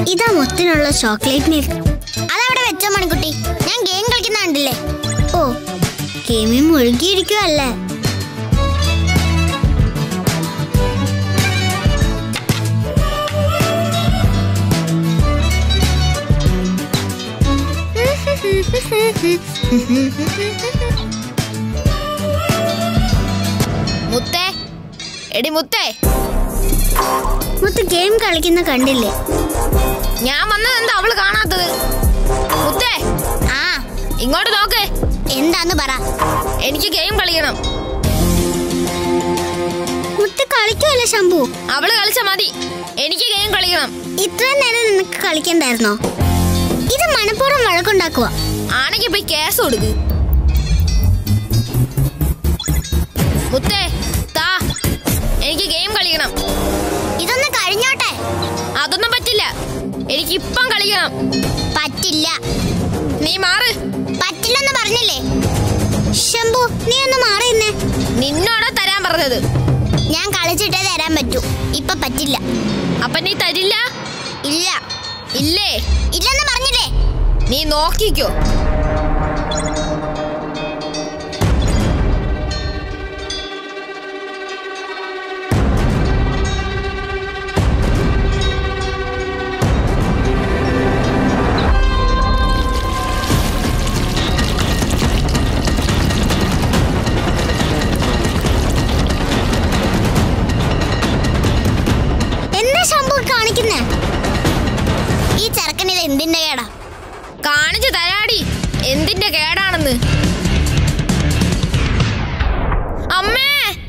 ഇതാ മുത്തിനുള്ള chocolate milk അതവിടെ വെച്ചോ മണിക്കുട്ടി ഞാൻ ഗെയിം കളിക്കുന്ന കണ്ടില്ലേ ഓ ഗെയിമിൽ മുഴുകിയിരിക്കുവല്ലേ മുത്തേ എടി മുത്തേ മുത്ത് ഗെയിം കളിക്കുന്ന കണ്ടില്ലേ ഞാൻ വന്നത് എന്താ അവള് കാണാത്തത് മുത്തേ ആ ഇങ്ങോട്ട് നോക്ക് എന്താന്ന് പറ എനിക്ക് ഗെയിം കളിക്കണം മുത്ത് കളിക്കുമല്ലേ ശംഭു അവള് കളിച്ച മതി എനിക്ക് ഗെയിം കളിക്കണം ഇത്രയും നേരം നിനക്ക് കളിക്കണ്ടായിരുന്നോ ഇത് മനഃപൂർവ്വം വഴക്കുണ്ടാക്കുക ആണെങ്കിൽ പോയി കേസ് കൊടുക്ക് മുത്തേ താ എനിക്ക് ഗെയിം കളിക്കണം ഇതൊന്ന് കഴിഞ്ഞോട്ടെ അതൊന്നും പറ്റില്ല എനിക്ക് ഇപ്പം കളിക്കണം പറ്റില്ല നീ മാറ് പറ്റില്ലെന്ന് പറഞ്ഞില്ലേ ശംഭു നീ ഒന്ന് മാറിയിരുന്നേ നിന്നോടാ തരാൻ പറഞ്ഞത് ഞാൻ കളിച്ചിട്ടേ തരാൻ പറ്റൂ ഇപ്പൊ പറ്റില്ല അപ്പൊ നീ തരില്ല ഇല്ല ഇല്ലേ ഇല്ലെന്ന് പറഞ്ഞില്ലേ നീ നോക്കിക്കോ എന്താ ശംഭു കാണിക്കുന്നേ ഈ ചെറുക്കനിത് എന്തിന്റെ കേടാ കാണിച്ചു തരാടി എന്തിന്റെ കേടാണെന്ന് അമ്മേ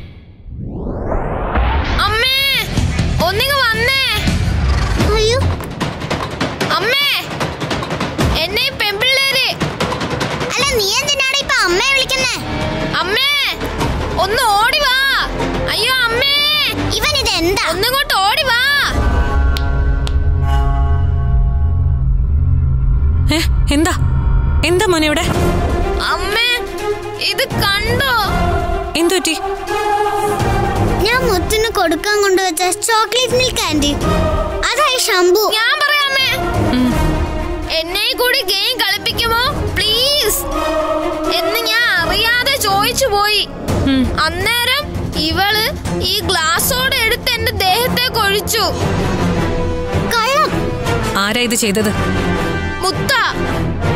അമ്മേ ഒന്നിങ്ങ് വന്നേ അയ്യോ അമ്മേ എന്നെ ഈ പെമ്പിള്ളേര് അല്ല നീ എന്തിനാണ് ഇപ്പൊ അമ്മയെ വിളിക്കുന്നേ അമ്മേ ഒന്ന് ഓടി വാ അയ്യോ അമ്മേ ഇവൻ ഇത് എന്താ ഒന്നിങ്ങോട്ട് ഓടി വാ ഏ എന്താ എന്താ മോനെ ഇവിടെ അമ്മേ ഇത് കണ്ടോ എന്തു പറ്റി ഞാൻ മുത്തിന് കൊടുക്കാൻ കൊണ്ടുവച്ച ചോക്ലേറ്റ് മിൽക്ക് ആന്റി അതായി ശംഭു ഞാൻ പറയാമേ ഉം. എന്നെ കൂടി ഗെയിം കളിപ്പിക്കുമോ പ്ലീസ് എന്ന് ഞാൻ അറിയാതെ ചോദിച്ചു പോയി ഉം. അന്നേരം ഇവള് ഈ ഗ്ലാസ്സോടെ എടുത്ത് എന്റെ ദേഹത്തേക്ക് ഒഴിച്ചു കള്ളം ആരാ ഇത് ചെയ്തത് മുത്ത